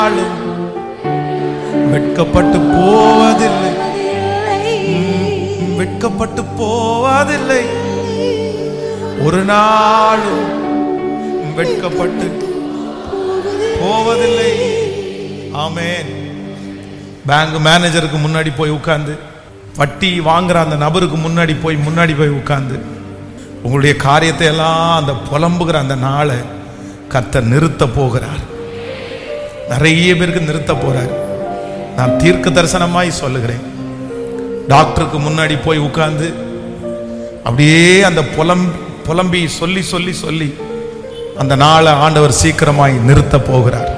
நாளும் வெட்கப்பட்டு போவதில்லை வெட்கப்பட்டு போவதில்லை ஒரு நாளும் வெட்கப்பட்டு போவதில்லை ஆமென் பேங்க் மேனேஜருக்கு முன்னாடி போய் உட்கார்ந்து வட்டி வாங்குற அந்த நபருக்கு முன்னாடி போய் முன்னாடி போய் உட்கார்ந்து உங்களுடைய காரியத்தை எல்லாம் அந்த புலம்புகிற அந்த நாளை கத்த நிறுத்த போகிறார் நிறைய பேருக்கு நிறுத்த போறார் நான் தீர்க்க தரிசனமாய் சொல்லுகிறேன் டாக்டருக்கு முன்னாடி போய் உட்கார்ந்து அப்படியே அந்த புலம் புலம்பி சொல்லி சொல்லி சொல்லி அந்த நாளை ஆண்டவர் சீக்கிரமாய் நிறுத்த போகிறார்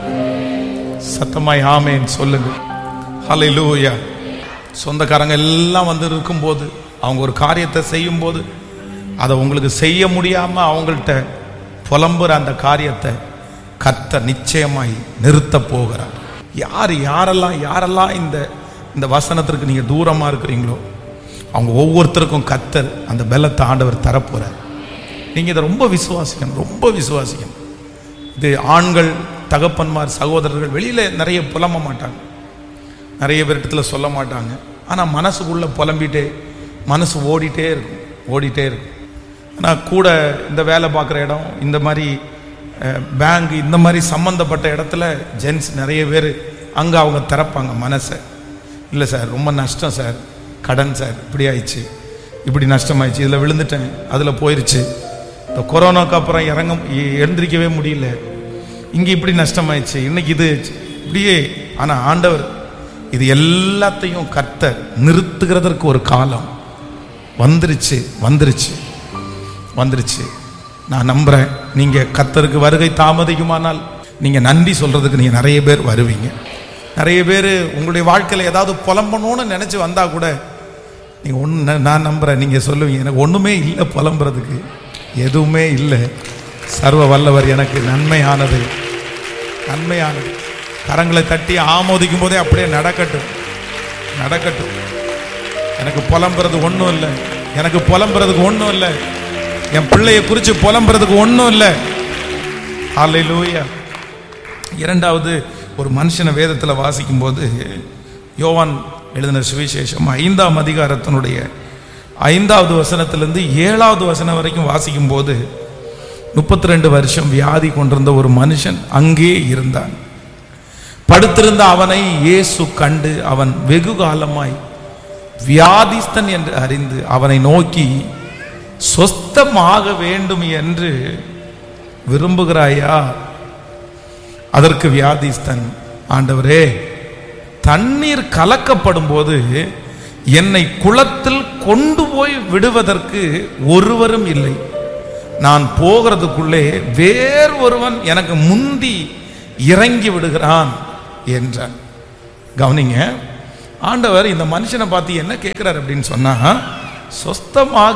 சத்தமாய் ஆமேன் சொல்லுங்க ஹalleluya சொந்தக்காரங்க எல்லாம் வந்து இருக்கும்போது அவங்க ஒரு காரியத்தை செய்யும்போது அதை உங்களுக்கு செய்ய முடியாம அவங்கள்ட்ட புலம்புற அந்த காரியத்தை கத்த நிச்சயமாய் நிறுத்த போகிறார் யார் யாரெல்லாம் யாரெல்லாம் இந்த இந்த வசனத்திற்கு நீங்க தூரமா இருக்கிறீங்களோ அவங்க ஒவ்வொருத்தருக்கும் கத்தர் அந்த பலத்தை ஆண்டவர் தரப்போறார் நீங்க இதை ரொம்ப விசுவாசிக்கணும் ரொம்ப விசுவாசிக்கணும் இது ஆண்கள் தகப்பன்மார் சகோதரர்கள் வெளியில நிறைய புலம்ப மாட்டாங்க நிறைய பேர்கிட்ட சொல்ல மாட்டாங்க ஆனா மனசுக்குள்ள புலம்பிட்டே மனசு ஓடிட்டே இருக்கும் ஓடிட்டே இருக்கும் ஆனால் கூட இந்த வேலை பார்க்குற இடம் இந்த மாதிரி பேங்க் இந்த மாதிரி சம்மந்தப்பட்ட இடத்துல ஜென்ஸ் நிறைய பேர் அங்கே அவங்க திறப்பாங்க மனசை இல்லை சார் ரொம்ப நஷ்டம் சார் கடன் சார் இப்படி ஆயிடுச்சு இப்படி நஷ்டமாயிடுச்சு இதில் விழுந்துட்டேன் அதில் போயிருச்சு இந்த கொரோனாக்கு அப்புறம் இறங்க எ- எழுந்திரிக்கவே முடியல இங்கே இப்படி நஷ்டமாயிடுச்சு இன்னைக்கு இது இப்படியே ஆனால் ஆண்டவர் இது எல்லாத்தையும் கர்த்தர் நிறுத்துகிறதற்கு ஒரு காலம் வந்துருச்சு வந்துருச்சு வந்துருச்சு நான் நம்புறேன் நீங்க கர்த்தருக்கு வருகை தாமதிக்குமானால் நீங்க நன்றி சொல்றதுக்கு நீங்க நிறைய பேர் வருவீங்க நிறைய பேர் உங்களுடைய வாழ்க்கையில ஏதாவது புலம்பணும்னு நினைச்சு வந்தா கூட நீங்க ஒன்று நான் நம்புறேன் நீங்க சொல்லுவீங்க எனக்கு ஒண்ணுமே இல்லை புலம்புறதுக்கு எதுவுமே இல்லை சர்வ வல்லவர் எனக்கு நன்மையானது நன்மையானது கரங்களை தட்டி ஆமோதிக்கும் போதே அப்படியே நடக்கட்டும் நடக்கட்டும் எனக்கு புலம்புறது ஒன்றும் இல்லை எனக்கு புலம்புறதுக்கு ஒன்றும் இல்லை என் பிள்ளைய குறித்து புலம்புறதுக்கு ஒன்றும் இல்லை ஹalleluya இரண்டாவது ஒரு மனுஷனை வேதத்தில் வாசிக்கும்போது யோவான் எழுதின சுவிசேஷம் ஐந்தாம் அதிகாரத்தினுடைய ஐந்தாவது வசனத்திலிருந்து ஏழாவது வசனம் வரைக்கும் வாசிக்கும்போது முப்பத்தி ரெண்டு வருஷம் வியாதி கொண்டிருந்த ஒரு மனுஷன் அங்கே இருந்தான் படுத்திருந்த அவனை இயேசு கண்டு அவன் வெகு காலமாய் வியாதிஸ்தன் என்று அறிந்து அவனை நோக்கி சொஸ்தமாக வேண்டும் என்று விரும்புகிறாயா அதற்கு வியாதிஸ்தன் ஆண்டவரே தண்ணீர் கலக்கப்படும் போது என்னை குளத்தில் கொண்டு போய் விடுவதற்கு ஒருவரும் இல்லை நான் போகிறதுக்குள்ளே வேறு ஒருவன் எனக்கு முந்தி இறங்கி விடுகிறான் என்றான் கவனிங்க ஆண்டவர் இந்த மனுஷனை பார்த்து என்ன கேட்கிறார் அப்படின்னு சொன்னா சொஸ்தமாக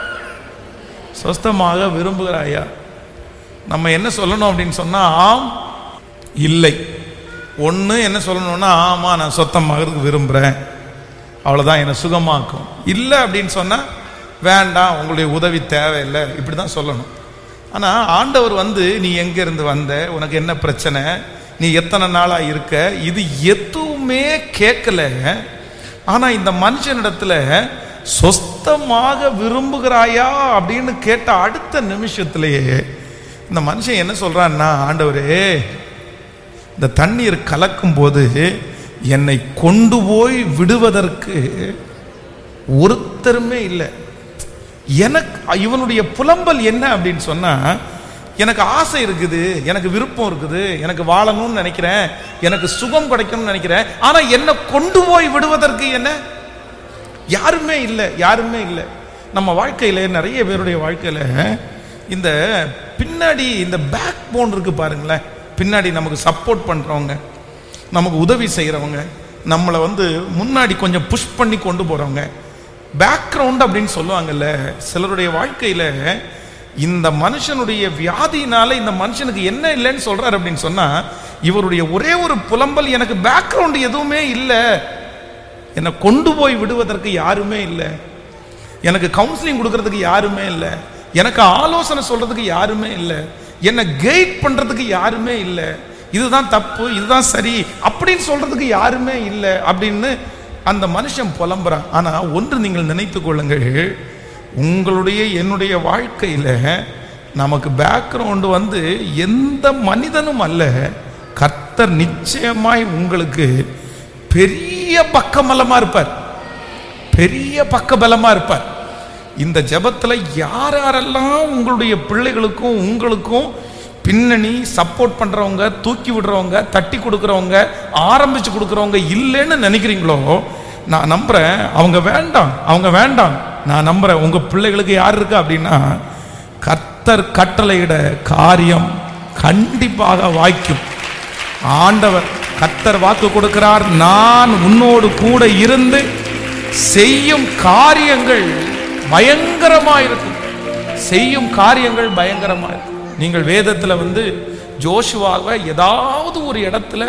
சொஸ்தமாக விரும்புகிறாயா நம்ம என்ன சொல்லணும் அப்படின்னு சொன்னா ஆம் இல்லை ஒன்று என்ன சொல்லணும்னா ஆமா நான் சொத்தமாகிறதுக்கு விரும்புகிறேன் அவ்வளோதான் என்னை சுகமாக்கும் இல்லை அப்படின்னு சொன்னால் வேண்டாம் உங்களுடைய உதவி தேவையில்லை இப்படி தான் சொல்லணும் ஆனால் ஆண்டவர் வந்து நீ எங்கேருந்து வந்த உனக்கு என்ன பிரச்சனை நீ எத்தனை நாளாக இருக்க இது எதுவுமே கேட்கல ஆனால் இந்த மனுஷனிடத்துல சொஸ்தமாக விரும்புகிறாயா அப்படின்னு கேட்ட அடுத்த நிமிஷத்திலேயே இந்த மனுஷன் என்ன சொல்றான்னா ஆண்டவரே இந்த தண்ணீர் கலக்கும் போது என்னை கொண்டு போய் விடுவதற்கு ஒருத்தருமே இல்லை எனக்கு இவனுடைய புலம்பல் என்ன அப்படின்னு சொன்னா எனக்கு ஆசை இருக்குது எனக்கு விருப்பம் இருக்குது எனக்கு வாழணும்னு நினைக்கிறேன் எனக்கு சுகம் கிடைக்கணும்னு நினைக்கிறேன் ஆனா என்னை கொண்டு போய் விடுவதற்கு என்ன யாருமே இல்லை யாருமே இல்லை நம்ம வாழ்க்கையில நிறைய பேருடைய வாழ்க்கையில இந்த பின்னாடி இந்த பேக் போன் இருக்கு பாருங்களேன் பின்னாடி நமக்கு சப்போர்ட் பண்றவங்க நமக்கு உதவி செய்யறவங்க நம்மளை வந்து முன்னாடி கொஞ்சம் புஷ் பண்ணி கொண்டு போறவங்க பேக்ரவுண்ட் அப்படின்னு சொல்லுவாங்கல்ல சிலருடைய வாழ்க்கையில இந்த மனுஷனுடைய வியாதியினால இந்த மனுஷனுக்கு என்ன இல்லைன்னு சொல்றாரு அப்படின்னு சொன்னா இவருடைய ஒரே ஒரு புலம்பல் எனக்கு பேக்ரவுண்ட் எதுவுமே இல்லை என்னை கொண்டு போய் விடுவதற்கு யாருமே இல்லை எனக்கு கவுன்சிலிங் கொடுக்கறதுக்கு யாருமே இல்லை எனக்கு ஆலோசனை சொல்றதுக்கு யாருமே இல்லை என்னை கைட் பண்றதுக்கு யாருமே இல்லை இதுதான் தப்பு இதுதான் சரி அப்படின்னு சொல்றதுக்கு யாருமே இல்லை அப்படின்னு அந்த மனுஷன் புலம்புறான் ஆனா ஒன்று நீங்கள் நினைத்து கொள்ளுங்கள் உங்களுடைய என்னுடைய வாழ்க்கையில நமக்கு பேக்ரவுண்டு வந்து எந்த மனிதனும் அல்ல கர்த்தர் நிச்சயமாய் உங்களுக்கு பெரிய பக்கமலமா இருப்பார் பெரிய பக்கபலமா இருப்பார் இந்த ஜெபத்துல யார் யாரெல்லாம் உங்களுடைய பிள்ளைகளுக்கும் உங்களுக்கும் பின்னணி சப்போர்ட் பண்றவங்க தூக்கி விடுறவங்க தட்டி கொடுக்கறவங்க ஆரம்பிச்சு கொடுக்கறவங்க இல்லைன்னு நினைக்கிறீங்களோ நான் நம்புறேன் அவங்க வேண்டாம் அவங்க வேண்டாம் நான் நம்புறேன் உங்க பிள்ளைகளுக்கு யார் இருக்கா அப்படின்னா கர்த்தர் கட்டளையிட காரியம் கண்டிப்பாக வாய்க்கும் ஆண்டவர் கர்த்தர் வாக்கு கொடுக்கிறார் நான் உன்னோடு கூட இருந்து செய்யும் காரியங்கள் பயங்கரமா இருக்கும் செய்யும் காரியங்கள் பயங்கரமா இருக்கும் நீங்கள் வேதத்துல வந்து ஜோஷுவாவை ஏதாவது ஒரு இடத்துல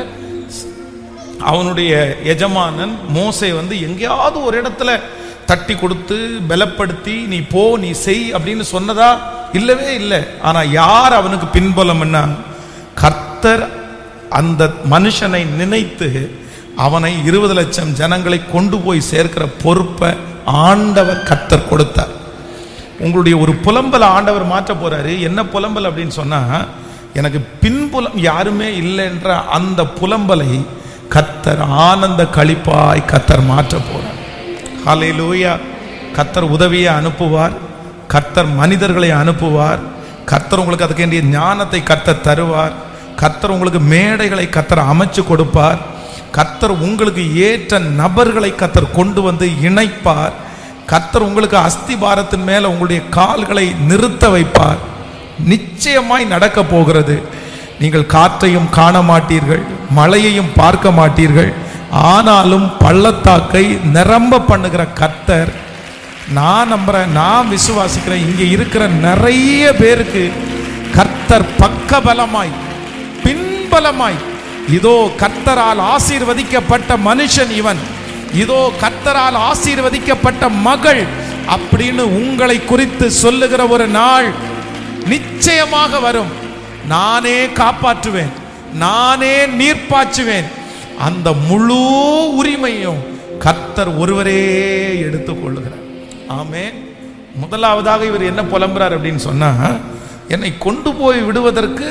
அவனுடைய எஜமானன் மோசே வந்து எங்கேயாவது ஒரு இடத்துல தட்டி கொடுத்து பலப்படுத்தி நீ போ நீ செய் அப்படின்னு சொன்னதா இல்லவே இல்லை ஆனா யார் அவனுக்கு பின்புலம்னா கர்த்தர் அந்த மனுஷனை நினைத்து அவனை இருபது லட்சம் ஜனங்களை கொண்டு போய் சேர்க்கிற பொறுப்பை ஆண்டவர் கர்த்தர் கொடுத்தார் உங்களுடைய ஒரு புலம்பலை ஆண்டவர் மாற்ற போறாரு என்ன புலம்பல் அப்படின்னு சொன்னா எனக்கு பின்புலம் யாருமே இல்லைன்ற அந்த புலம்பலை கத்தர் ஆனந்த களிப்பாய் கத்தர் மாற்ற போறார் ஹalleluya கத்தர் உதவியை அனுப்புவார் கர்த்தர் மனிதர்களை அனுப்புவார் கர்த்தர் உங்களுக்கு அதுக்கு வேண்டிய ஞானத்தை கர்த்தர் தருவார் கர்த்தர் உங்களுக்கு மேடைகளை கர்த்தர் அமைச்சு கொடுப்பார் கர்த்தர் உங்களுக்கு ஏற்ற நபர்களை கர்த்தர் கொண்டு வந்து இணைப்பார் கர்த்தர் உங்களுக்கு அஸ்திபாரத்தின் மேல உங்களுடைய கால்களை நிறுத்த வைப்பார் நிச்சயமாய் நடக்க போகிறது நீங்கள் காற்றையும் காண மாட்டீர்கள் மழையையும் பார்க்க மாட்டீர்கள் ஆனாலும் பள்ளத்தாக்கை நிரம்ப பண்ணுகிற கர்த்தர் நான் நம்புறேன் நான் விசுவாசிக்கிறேன் இங்க இருக்கிற நிறைய பேருக்கு கர்த்தர் பக்கபலமாய் பின்பலமாய் இதோ கர்த்தரால் ஆசீர்வதிக்கப்பட்ட மனுஷன் இவன் இதோ கர்த்தரால் ஆசீர்வதிக்கப்பட்ட மகள் அப்படின்னு உங்களை குறித்து சொல்லுகிற ஒரு நாள் நிச்சயமாக வரும் நானே காப்பாற்றுவேன் நானே நீர்ப்பாய்ச்சுவேன் அந்த முழு உரிமையும் கர்த்தர் ஒருவரே எடுத்துக்கொள்ளுகிறார் ஆமே முதலாவதாக இவர் என்ன புலம்புறார் அப்படின்னு சொன்னா என்னை கொண்டு போய் விடுவதற்கு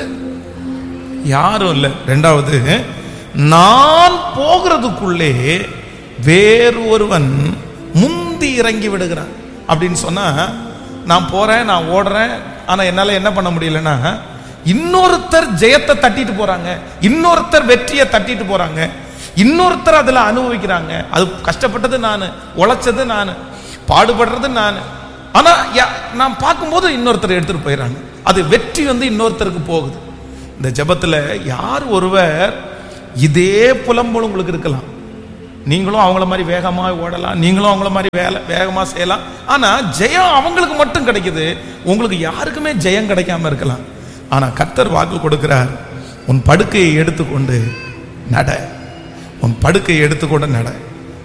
யாரும் இல்லை ரெண்டாவது நான் போகிறதுக்குள்ளே வேறு ஒருவன் முந்தி இறங்கி விடுகிறான் அப்படின்னு சொன்னா நான் போறேன் நான் ஓடுறேன் ஆனா என்னால என்ன பண்ண முடியலன்னா இன்னொருத்தர் ஜெயத்தை தட்டிட்டு போறாங்க இன்னொருத்தர் வெற்றியை தட்டிட்டு போறாங்க இன்னொருத்தர் அதுல அனுபவிக்கிறாங்க அது கஷ்டப்பட்டது நான் உழைச்சது நான் பாடுபடுறது நான் ஆனா யா- நான் பார்க்கும்போது இன்னொருத்தர் எடுத்துட்டு போயிடறாங்க அது வெற்றி வந்து இன்னொருத்தருக்கு போகுது இந்த ஜெபத்துல யார் ஒருவர் இதே புலம்பல் உங்களுக்கு இருக்கலாம் நீங்களும் அவங்கள மாதிரி வேகமா ஓடலாம் நீங்களும் அவங்கள மாதிரி வேலை வேகமா செய்யலாம் ஆனா ஜெயம் அவங்களுக்கு மட்டும் கிடைக்குது உங்களுக்கு யாருக்குமே ஜெயம் கிடைக்காம இருக்கலாம் ஆனா கர்த்தர் வாக்கு கொடுக்கிறார் உன் படுக்கையை எடுத்துக்கொண்டு நட உன் படுக்கையை எடுத்துக்கொண்டு நட